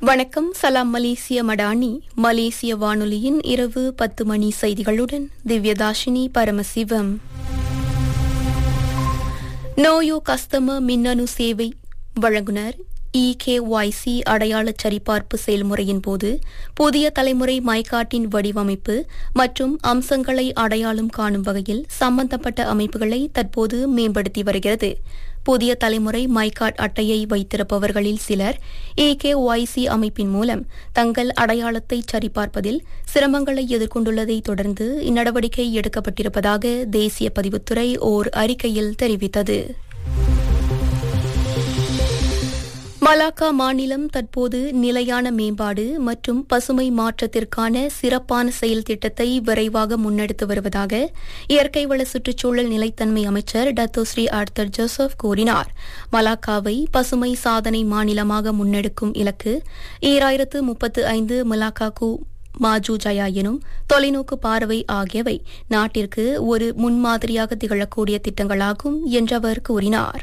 வணக்கம் சலாம் மலேசிய மடானி மலேசிய வானொலியின் இரவு பத்து மணி செய்திகளுடன் திவ்யதாஷினி பரமசிவம் நோயோ கஸ்தமர் மின்னணு சேவை வழங்குனர் இகேஒய்சி அடையாள சரிபார்ப்பு செயல்முறையின் போது புதிய தலைமுறை மைகாட்டின் வடிவமைப்பு மற்றும் அம்சங்களை அடையாளம் காணும் வகையில் சம்பந்தப்பட்ட அமைப்புகளை தற்போது மேம்படுத்தி வருகிறது புதிய தலைமுறை மைகாட் அட்டையை வைத்திருப்பவர்களில் சிலர் ஏகேஒய்சி அமைப்பின் மூலம் தங்கள் அடையாளத்தை சரிபார்ப்பதில் சிரமங்களை எதிர்கொண்டுள்ளதை தொடர்ந்து இந்நடவடிக்கை எடுக்கப்பட்டிருப்பதாக தேசிய பதிவுத்துறை ஓர் அறிக்கையில் தெரிவித்தது மலாக்கா மாநிலம் தற்போது நிலையான மேம்பாடு மற்றும் பசுமை மாற்றத்திற்கான சிறப்பான செயல் திட்டத்தை விரைவாக முன்னெடுத்து வருவதாக இயற்கை வள சுற்றுச்சூழல் நிலைத்தன்மை அமைச்சர் டத்தோஸ்ரீ ஆர்த்தர் ஜோசப் கூறினார் மலாக்காவை பசுமை சாதனை மாநிலமாக முன்னெடுக்கும் இலக்கு ஈராயிரத்து முப்பத்து ஐந்து மலாக்காக்கு மாஜு ஜயா எனும் தொலைநோக்கு பார்வை ஆகியவை நாட்டிற்கு ஒரு முன்மாதிரியாக திகழக்கூடிய திட்டங்களாகும் என்றவர் கூறினார்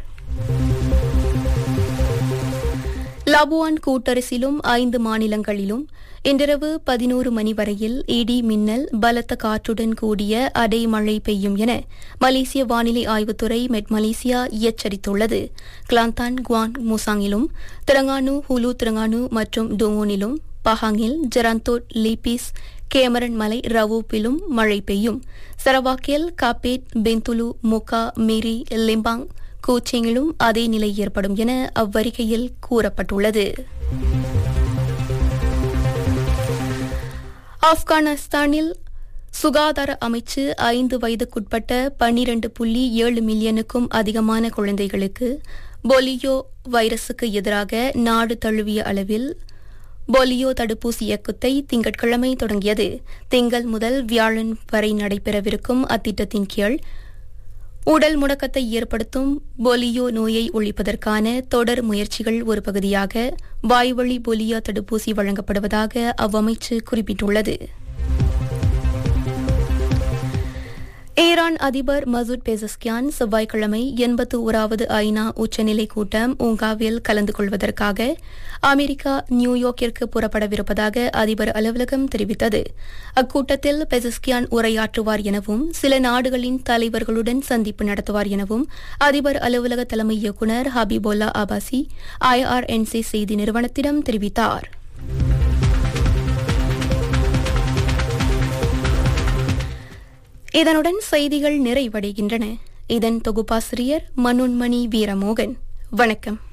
லபுவான் கூட்டரசிலும் ஐந்து மாநிலங்களிலும் இன்றிரவு பதினோரு மணி வரையில் இடி மின்னல் பலத்த காற்றுடன் கூடிய அடைமழை பெய்யும் என மலேசிய வானிலை ஆய்வுத்துறை மெட் மலேசியா எச்சரித்துள்ளது கிளாந்தான் குவான் முசாங்கிலும் திரங்கானு ஹுலு திரங்கானு மற்றும் டோங்கோனிலும் பஹாங்கில் ஜெராந்தோட் லீபிஸ் கேமரன் மலை ரவூப்பிலும் மழை பெய்யும் சரவாக்கில் காப்பேட் பெந்துலு முகா மிரி லிம்பாங் கோச்சிங்கிலும் அதே நிலை ஏற்படும் என அவ்வறிக்கையில் கூறப்பட்டுள்ளது ஆப்கானிஸ்தானில் சுகாதார அமைச்சு ஐந்து வயதுக்குட்பட்ட பன்னிரண்டு புள்ளி ஏழு மில்லியனுக்கும் அதிகமான குழந்தைகளுக்கு பொலியோ வைரசுக்கு எதிராக நாடு தழுவிய அளவில் பொலியோ தடுப்பூசி இயக்கத்தை திங்கட்கிழமை தொடங்கியது திங்கள் முதல் வியாழன் வரை நடைபெறவிருக்கும் அத்திட்டத்தின் கீழ் உடல் முடக்கத்தை ஏற்படுத்தும் பொலியோ நோயை ஒழிப்பதற்கான தொடர் முயற்சிகள் ஒரு பகுதியாக வாய்வழி பொலியோ தடுப்பூசி வழங்கப்படுவதாக அவ்வமைச்சு குறிப்பிட்டுள்ளது ஈரான் அதிபர் மசூத் பெசஸ்கியான் செவ்வாய்க்கிழமை எண்பத்து ஓராவது ஐநா உச்சநிலை கூட்டம் ஊங்காவில் கலந்து கொள்வதற்காக அமெரிக்கா நியூயார்க்கிற்கு புறப்படவிருப்பதாக அதிபர் அலுவலகம் தெரிவித்தது அக்கூட்டத்தில் பெசஸ்கியான் உரையாற்றுவார் எனவும் சில நாடுகளின் தலைவர்களுடன் சந்திப்பு நடத்துவார் எனவும் அதிபர் அலுவலக தலைமை இயக்குநர் ஹபிபுல்லா அபாசி ஐஆர்என்சி செய்தி நிறுவனத்திடம் தெரிவித்தாா் இதனுடன் செய்திகள் நிறைவடைகின்றன இதன் தொகுப்பாசிரியர் மனோன்மணி வீரமோகன் வணக்கம்